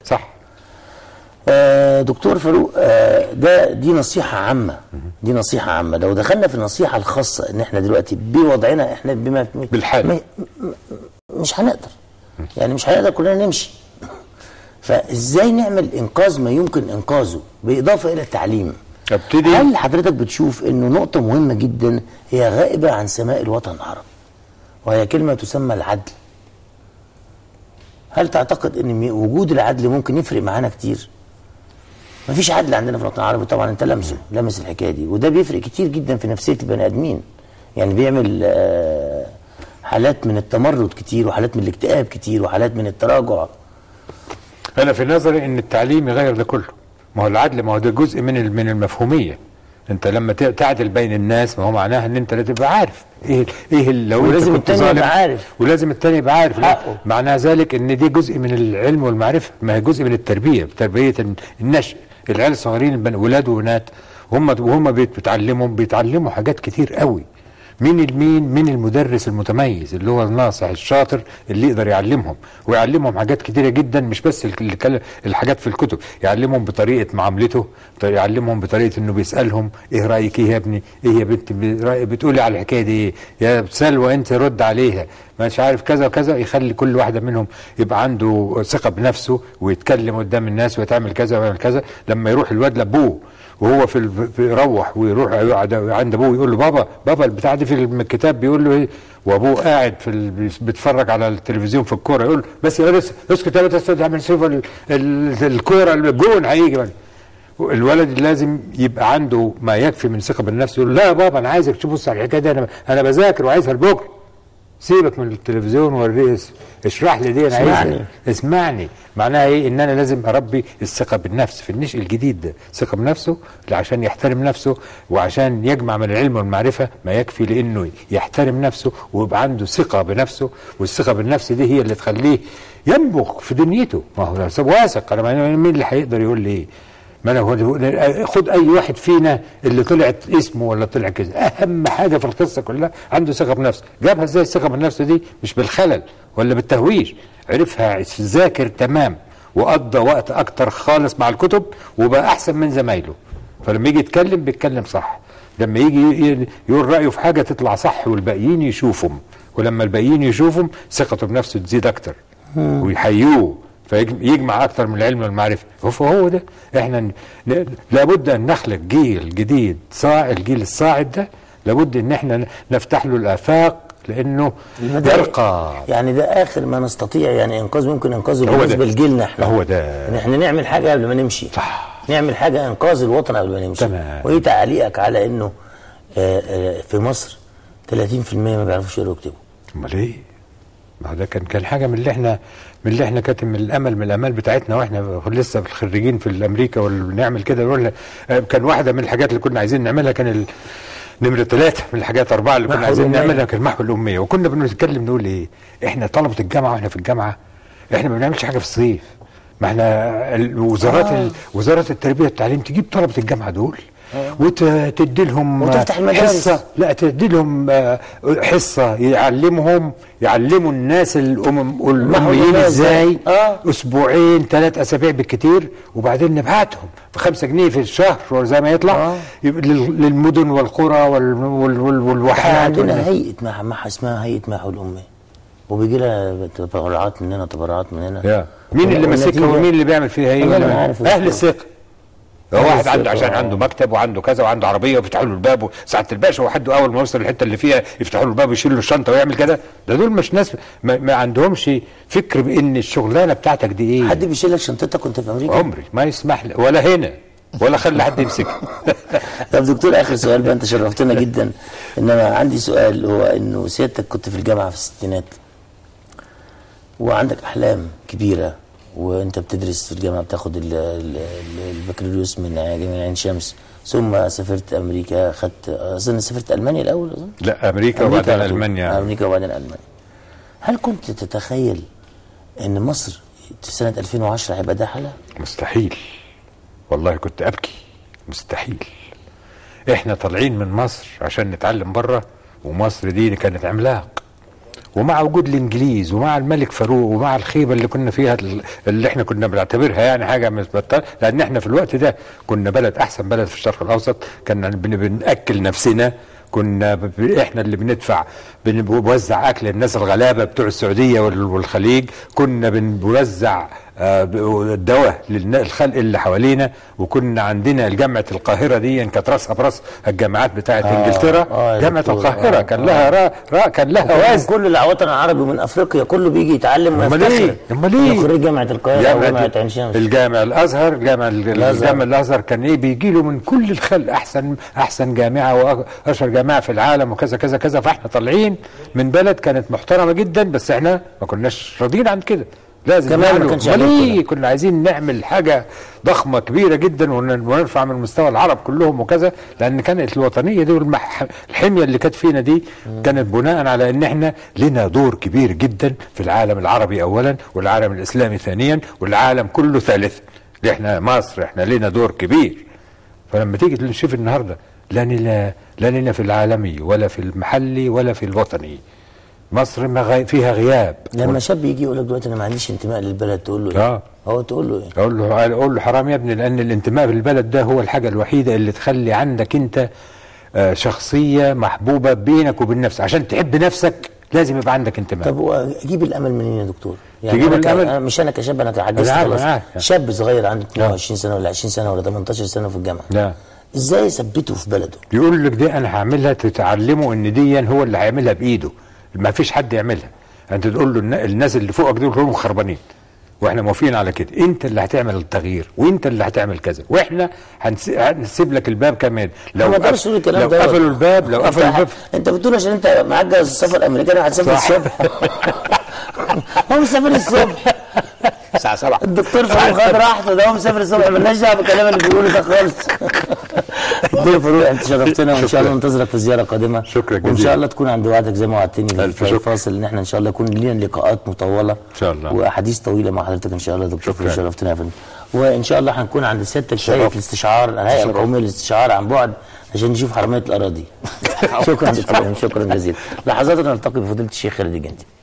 صح آه دكتور فاروق آه ده دي نصيحة عامة دي نصيحة عامة لو دخلنا في النصيحة الخاصة ان احنا دلوقتي بوضعنا احنا بما بالحال. م- م- مش هنقدر يعني مش هنقدر كلنا نمشي فازاي نعمل انقاذ ما يمكن انقاذه بالاضافة الى التعليم ابتدي هل حضرتك بتشوف انه نقطة مهمة جدا هي غائبة عن سماء الوطن العربي وهي كلمة تسمى العدل هل تعتقد ان م- وجود العدل ممكن يفرق معانا كتير مفيش عدل عندنا في الوطن العربي طبعا انت لمسه لمس الحكايه دي وده بيفرق كتير جدا في نفسيه البني ادمين يعني بيعمل آه، حالات من التمرد كتير وحالات من الاكتئاب كتير وحالات من التراجع انا في نظري ان التعليم يغير ده كله ما هو العدل ما هو ده جزء من ال- من المفهوميه انت لما ت- تعدل بين الناس ما هو معناها ان انت لازم تبقى عارف ايه ايه ال- لو ولازم انت كنت التاني يبقى ظالم عارف. ولازم التاني يبقى عارف لا حقه. معنى ذلك ان دي جزء من العلم والمعرفه ما هي جزء من التربيه تربيه الن- النشء العيال الصغيرين البن- ولاد وبنات وهم وهم بيت- بيتعلموا بيتعلموا حاجات كتير قوي مين المين مين المدرس المتميز اللي هو الناصح الشاطر اللي يقدر يعلمهم ويعلمهم حاجات كتيره جدا مش بس ال- اللي كل- الحاجات في الكتب يعلمهم بطريقه معاملته ط- يعلمهم بطريقه انه بيسالهم ايه رايك ايه يا ابني ايه يا بنت ب- رأي- بتقولي على الحكايه دي ايه يا سلوى انت رد عليها مش عارف كذا وكذا يخلي كل واحده منهم يبقى عنده ثقه بنفسه ويتكلم قدام الناس ويتعمل كذا ويعمل كذا لما يروح الواد لابوه وهو في, ال- في يروح ويروح يقعد عند ابوه يقول له بابا بابا البتاع دي في الكتاب بيقول له ايه وابوه قاعد في ال... بيتفرج على التلفزيون في الكوره يقول له بس يا بس اسكت يا بس تعمل شوف ال... ال... الكوره الجون هيجي بقى. الولد لازم يبقى عنده ما يكفي من ثقه بالنفس يقول لا يا بابا انا عايزك تبص على الحكايه دي انا انا بذاكر وعايزها لبكره سيبك من التلفزيون وريه اشرح لي دي انا اسمعني. عايزها اسمعني معناها ايه ان انا لازم اربي الثقه بالنفس في النشء الجديد ده ثقه بنفسه عشان يحترم نفسه وعشان يجمع من العلم والمعرفه ما يكفي لانه يحترم نفسه ويبقى عنده ثقه بنفسه والثقه بالنفس دي هي اللي تخليه ينبخ في دنيته ما هو لو واثق انا ما- مين اللي هيقدر يقول لي ايه ما انا هو خد اي واحد فينا اللي طلعت اسمه ولا طلع كذا اهم حاجه في القصه كلها عنده ثقه بنفسه جابها ازاي الثقه بالنفس دي مش بالخلل ولا بالتهويش عرفها ذاكر تمام وقضى وقت اكتر خالص مع الكتب وبقى احسن من زمايله فلما يجي يتكلم بيتكلم صح لما يجي ي- يقول رايه في حاجه تطلع صح والباقيين يشوفهم ولما الباقيين يشوفهم ثقته بنفسه تزيد اكتر ويحيوه فيجمع اكتر من العلم والمعرفه فهو ده احنا ن- ن- لابد ان نخلق جيل جديد صاع الجيل الصاعد ده لابد ان احنا ن- نفتح له الافاق لانه المدى- يرقى يعني ده اخر ما نستطيع يعني انقاذ ممكن انقاذه هو بالنسبه ده. لجيلنا احنا هو ده. ان احنا نعمل حاجه قبل ما نمشي صح. نعمل حاجه انقاذ الوطن قبل ما نمشي تمام. وايه تعليقك على انه آه، آه، في مصر 30% ما بيعرفوش يقروا ويكتبوا امال ايه؟ ما ده كان كان حاجه من اللي احنا من اللي احنا كانت من الامل من الامال بتاعتنا واحنا لسه في الخريجين في امريكا ونعمل كده نقول له- آه، كان واحده من الحاجات اللي كنا عايزين نعملها كان ال- نمرة ثلاثة من الحاجات أربعة اللي كنا محو عايزين الأمية. نعملها كان محو الأمية وكنا بنتكلم نقول إيه؟ إحنا طلبة الجامعة وإحنا في الجامعة إحنا ما بنعملش حاجة في الصيف ما إحنا ال- وزارات آه. ال- وزارة التربية والتعليم تجيب طلبة الجامعة دول وتدي لهم وتفتح المدارس. حصة لا تدي لهم آه، حصة يعلمهم يعلموا الناس الأمم الأميين الأمية إزاي آه. أسبوعين ثلاث أسابيع بالكتير وبعدين نبعتهم بخمسة جنيه في الشهر زي ما يطلع آه. يبقى لل- للمدن والقرى وال- وال- وال- احنا والواحات عندنا والناس. هيئه مح- مح اسمها هيئه محو الاميه وبيجي لها تبرعات من هنا تبرعات من هنا يا. مين اللي ماسكها والنتيجة- ومين اللي بيعمل فيها ايه والله ولا ما مين؟ عارف اهل الصراحة. الثقه هو أهل واحد عنده الثقة، عشان آه. عنده مكتب وعنده كذا وعنده عربيه ويفتحوا له الباب ساعه الباشا وحد اول ما يوصل الحته اللي فيها يفتحوا له الباب ويشيل له الشنطه ويعمل كده ده دول مش ناس ما, ما عندهمش فكر بان الشغلانه بتاعتك دي ايه حد بيشيل لك شنطتك وانت في امريكا عمري ما يسمح لي ولا هنا ولا خلي حد يمسكها طب دكتور اخر سؤال بقى انت شرفتنا جدا انما عندي سؤال هو انه سيادتك كنت في الجامعه في الستينات وعندك احلام كبيره وانت بتدرس في الجامعه بتاخد ال- ال- ال- البكالوريوس من جامعه عين شمس ثم سافرت امريكا خدت اظن سافرت المانيا الاول اظن لا امريكا أمريكا وبعدين على طول. المانيا امريكا وبعدين المانيا هل كنت تتخيل ان مصر في سنه 2010 هيبقى ده حالها؟ مستحيل والله كنت ابكي مستحيل احنا طالعين من مصر عشان نتعلم بره ومصر دي كانت عملاق ومع وجود الانجليز ومع الملك فاروق ومع الخيبه اللي كنا فيها اللي احنا كنا بنعتبرها يعني حاجه مش بطال لان احنا في الوقت ده كنا بلد احسن بلد في الشرق الاوسط كنا بن- بناكل نفسنا كنا ب- ب- احنا اللي بندفع بن- بنوزع اكل الناس الغلابه بتوع السعوديه وال- والخليج كنا بنوزع آه، ب- الدواء للخلق اللي حوالينا وكنا عندنا جامعه القاهره دي كانت راسها براس الجامعات بتاعت آه، انجلترا آه يا جامعه دكتور، القاهره آه، كان لها را, را كان لها من وزن كل الوطن العربي ومن افريقيا كله بيجي يتعلم امال ويفتخر ايه امال إنه ايه خريج جامعه القاهره او جامعه عين شمس الجامع الازهر الجامع الأزهر. الجامع الازهر كان ايه بيجي له من كل الخلق احسن احسن جامعه واشهر جامعه في العالم وكذا كذا كذا فاحنا طالعين من بلد كانت محترمه جدا بس احنا ما كناش راضيين عن كده لازم كمان ما نعمل- كانش أمال عليكم ايه كنا عايزين نعمل حاجه ضخمه كبيره جدا ون- ونرفع من مستوى العرب كلهم وكذا لان كانت الوطنيه دي والحميه اللي كانت فينا دي كانت بناء على ان احنا لنا دور كبير جدا في العالم العربي اولا والعالم الاسلامي ثانيا والعالم كله ثالثا احنا مصر احنا لنا دور كبير فلما تيجي تشوف النهارده لا لنا لا لنا في العالمي ولا في المحلي ولا في الوطني مصر ما غي- فيها غياب لما شاب يجي يقول لك دلوقتي انا ما عنديش انتماء للبلد تقول له ايه؟ اه هو تقول له ايه؟ اقول له اقول له حرام يا ابني لان الانتماء بالبلد ده هو الحاجه الوحيده اللي تخلي عندك انت آه، شخصيه محبوبه بينك وبين نفسك عشان تحب نفسك لازم يبقى عندك انتماء طب هو اجيب الامل منين يا دكتور؟ تجيب أنا ك- الأمل؟ أنا مش انا كشاب انا كعجزت أنا عارف، خلاص أنا عارف. شاب صغير عنده 22 سنه ولا 20 سنه ولا 18 سنه في الجامعه لا ازاي يثبته في بلده؟ يقول لك دي انا هعملها تتعلموا ان دي هو اللي هيعملها بايده ما فيش حد يعملها انت تقول له النا- الناس اللي فوقك دول كلهم خربانين واحنا موافقين على كده انت اللي هتعمل التغيير وانت اللي هتعمل كذا واحنا هنس- هنسيب لك الباب كمان لو ما تقدرش قف- تقول الكلام لو ده قفلوا الباب لو انت قفلوا الباب انت بتقول عشان انت معاك جواز السفر الامريكي انا هتسافر صح. الصبح هو مسافر الصبح الساعه 7 الدكتور فاروق خد راحته ده هو مسافر الصبح مالناش دعوه بالكلام اللي بيقوله ده خالص دكتور فاروق انت شرفتنا وان شاء الله ننتظرك في زياره قادمه شكرا وان جزيلا. شاء الله تكون عند وعدك زي ما وعدتني ألف في شكر. الفاصل ان احنا ان شاء الله يكون لينا لقاءات مطوله ان شاء الله. واحاديث طويله مع حضرتك ان شاء الله يا دكتور شكرا. فاروق شرفتنا يا فندم وان شاء الله هنكون عند سيادتك في هيئه شرف. الاستشعار الهيئه شرف. القوميه للاستشعار عن بعد عشان نشوف حرميه الاراضي شكرا دكتور إبراهيم، شكرا جزيلا لحظات نلتقي بفضيله الشيخ خالد الجندي